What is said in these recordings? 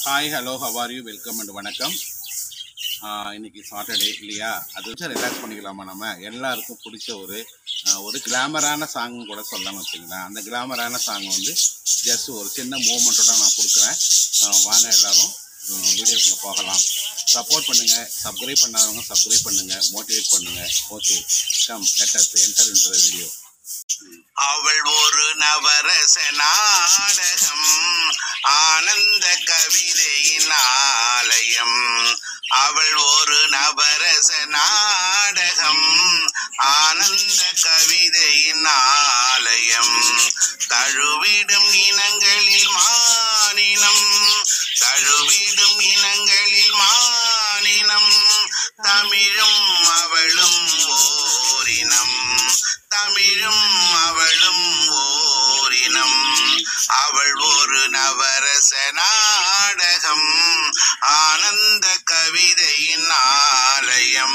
hi hello how are you welcome and வணக்கம் ஆஹ் இன்னைக்கு சாட்டர்டே இல்லையா அது வச்சு ரிலாக்ஸ் பண்ணிக்கலாமா நம்ம எல்லாருக்கும் பிடிச்ச ஒரு ஆஹ் ஒரு கிளாமரான சாங் கூட சொல்லலாம்னு வச்சுங்களேன் அந்த கிளாமரான சாங் வந்து ஜஸ்ட் ஒரு சின்ன மூமெண்ட்டோட நான் கொடுக்குறேன் ஆஹ் வாங்க எல்லாரும் வீடியோக்குள்ளே போகலாம் சப்போர்ட் பண்ணுங்க சப்ஸ்கிரைப் பண்ணாதவங்க சப்ஸ்கிரைப் பண்ணுங்க மோட்டிவேட் பண்ணுங்க okay come let us enter into the video அவள் ஒரு நவரச நாடகம் ஆனந்த கவிதையின் ஆலயம் அவள் ஒரு நவரச நாடகம் ஆனந்த கவிதையின் ஆலயம் தழுவிடும் இனங்களில் மானினம் தழுவிடும் இனங்களில் மானினம் தமிழும் அவளும் ஓரினம் தமிழும் அவளும் ஓரினம் அவள் ஒரு நவரச நாடகம் ஆனந்த கவிதையின் ஆலயம்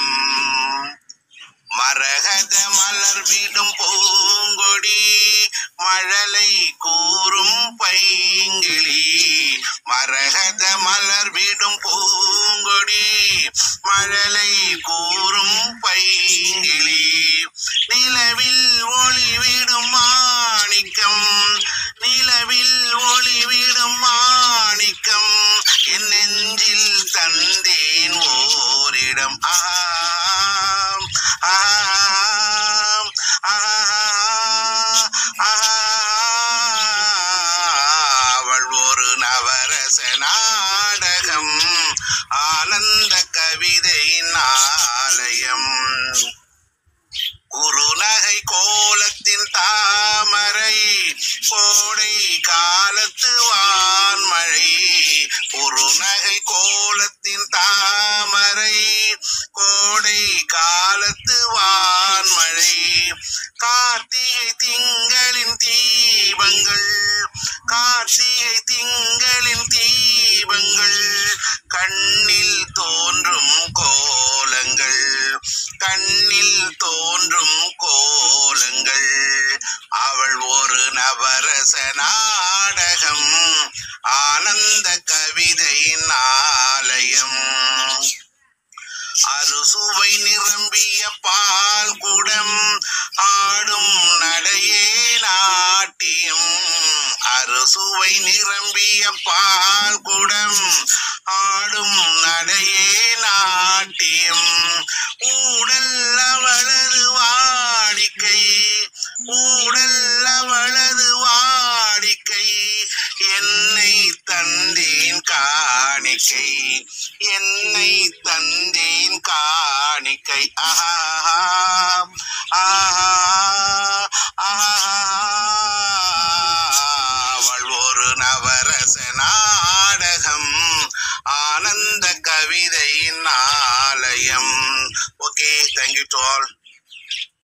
மரகத மலர் விடும் பூங்கொடி மழலை கூறும் பைங்கிளி மரகத மலர் விடும் பூங்கொடி மழலை கூறும் பைங்கிளி நிலவில் ஒளிவிடும் மாணிக்கம் நிலவில் ஒளிவிடும் மாணிக்கம் என் நெஞ்சில் தந்தேன் ஓரிடம் ஆம் ஆம் அவள் ஒரு நவரச நாடகம் ஆனந்த கவிதையின் ஆலயம் குறுநகை கோலத்தின் தாமரை கோடை காலத்து வான்மழை குறுநகை கோலத்தின் தாமரை கோடை காலத்து வான்மழை கார்த்திகை திங்களின் தீபங்கள் கார்த்திகை திங்களின் தீபங்கள் கண்ணில் தோன்றும் கோலங்கள் கண்ணில் தோன்றும் கோலங்கள் அவள் ஒரு நவரச நாடகம் ஆனந்த கவிதையின் ஆலயம் அறுசுவை நிரம்பிய பால் குடம் ஆடும் நடையே நாட்டியம் அறுசுவை நிரம்பிய பால் குடம் ஆடும் நடையே நாட்டியம் ஊடல் அவளது வாடிக்கை ஊடல் அவளது வாடிக்கை என்னை தந்தேன் காணிக்கை என்னை தந்தேன் காணிக்கை ஆஹா ஆஹா ஆஹா அவள் ஒரு நவரச நாடகம் ஆனந்த கவிதையின் ஆலயம் ஓகே தேங்க்யூ டு ஆல்